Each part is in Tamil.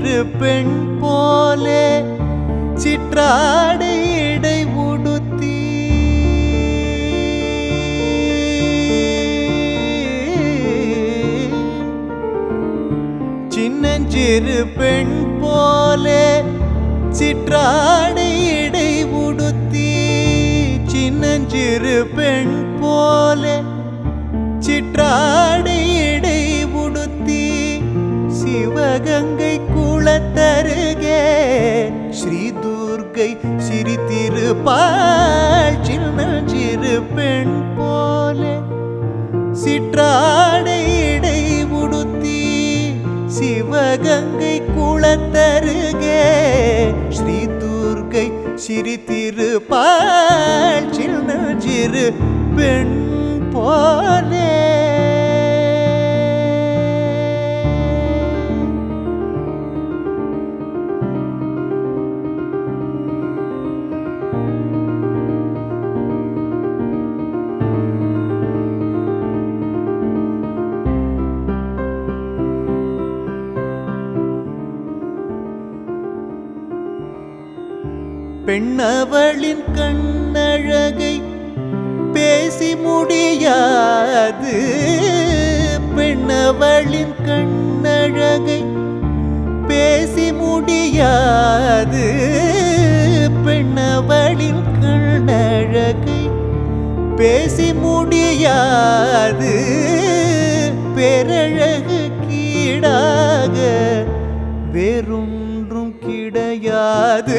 சிறு பெண் போலே சிற்றாடை இடை உடுத்தி சின்னஞ்சிறு பெண் போலே சிற்றாடை இடை உடுத்தி சின்னஞ்சிறு பெண் போலே சிற்றாடை இடை உடுத்தி சிவகங்கை குளத்தருகே ஸ்ரீ துர்கை சிறி திருப்பாள் சின்னஞ்சிறு பெண் போலே சிற்றாடை இடை உடுத்தி சிவகங்கை குளத்தருகே ஸ்ரீ துர்கை சிறி திருப்பாள் சின்ன சிறு பெண் போலே பெண்ணவளின் கண்ணழகை பேசி முடியாது பெண்ணவளின் கண்ணழகை பேசி முடியாது பெண்ணவளின் கண்ணழகை பேசி முடியாது பேரழகு கீடாக வேறொன்றும் கிடையாது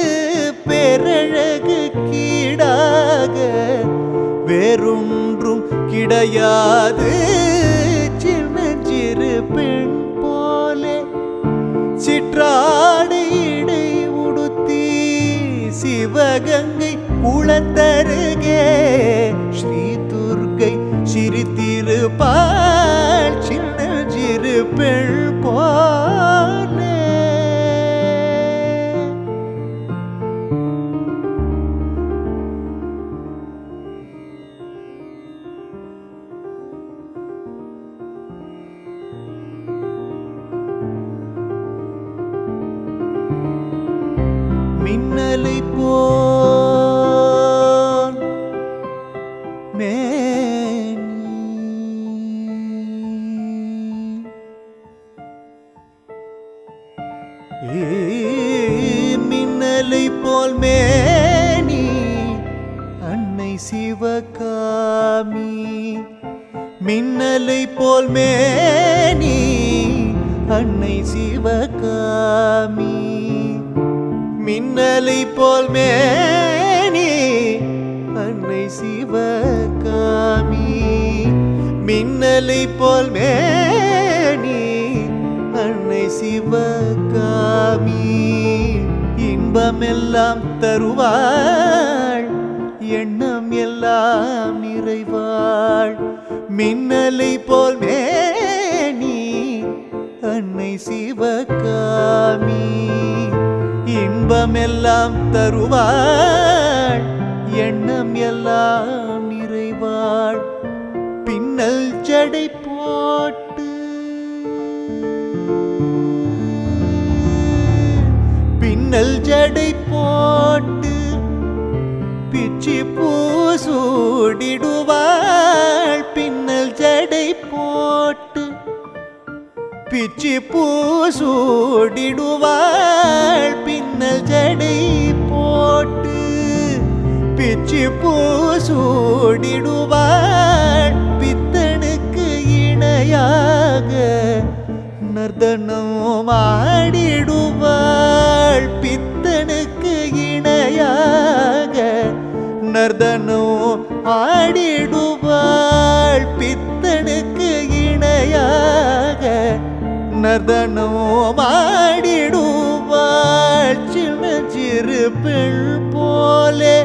பேரழகு கீடாக வேறொன்றும் கிடையாது சின்ன சிறு பெண் போலே சிற்றாடை இடை உடுத்தி சிவகங்கை குளத்தருகே ஸ்ரீ துர்கை சிறி திருப்பாள் சின்ன சிறு பெண் போலே மின்னலை போல் மேனி ஏ, மின்னலை போல் மேனி அன்னை சிவகாமி மின்னலை போல் மேனி அன்னை சிவகாமி மின்னலை போல் மேனி அன்னை சிவகாமி மின்னலை போல் மேனி அன்னை சிவகாமி இன்பமெல்லாம் தருவாள் எண்ணம் எல்லாம் நிறைவாள் மின்னலை போல் மேனி அன்னை சிவகாமி இன்பமெல்லாம் தருவாள் எண்ணம் எல்லாம் நிறைவாள் பின்னல் ஜடை போட்டு பின்னல் ஜடை போட்டு பிச்சி பூசூடிடுவாள் பின்னல் ஜடை போட்டு பிச்சி பூசூடிடுவாள் பின்னல் ஜடை போட்டு பிச்சி பூசூடிடுவாள் பித்தனுக்கு இணையாக நர்தனம் ஆடிடுவாள் பித்தனுக்கு இணையாக நர்தனம் ஆடிடுவாள் பித்தனுக்கு இணையாக நர்தனம் ஆடிடுவாள் சின்ன சிறு பெண் போலே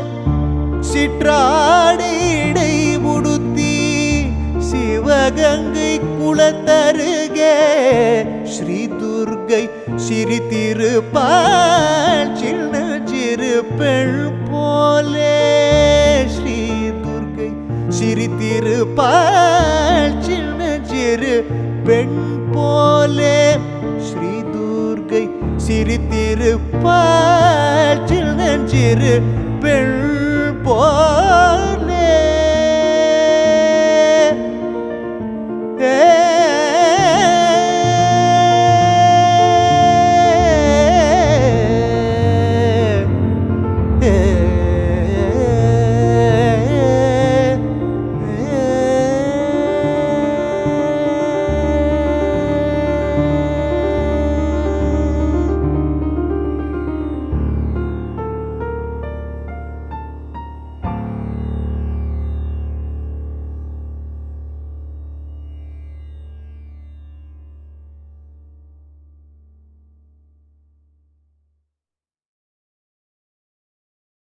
சிற்றாடை உடுத்தி சிவகங்கை குளத்தருகே ஸ்ரீ துர்கை சிறி திருப்பாள் சின்ன சிறு பெண் போலே ஸ்ரீ துர்கை சிறி திருப்பாள் சின்ன சிறு பெண் போலே ஸ்ரீ துர்கை சிரித்திருப்பாள் சின்னஞ்சிறு பெண் போலே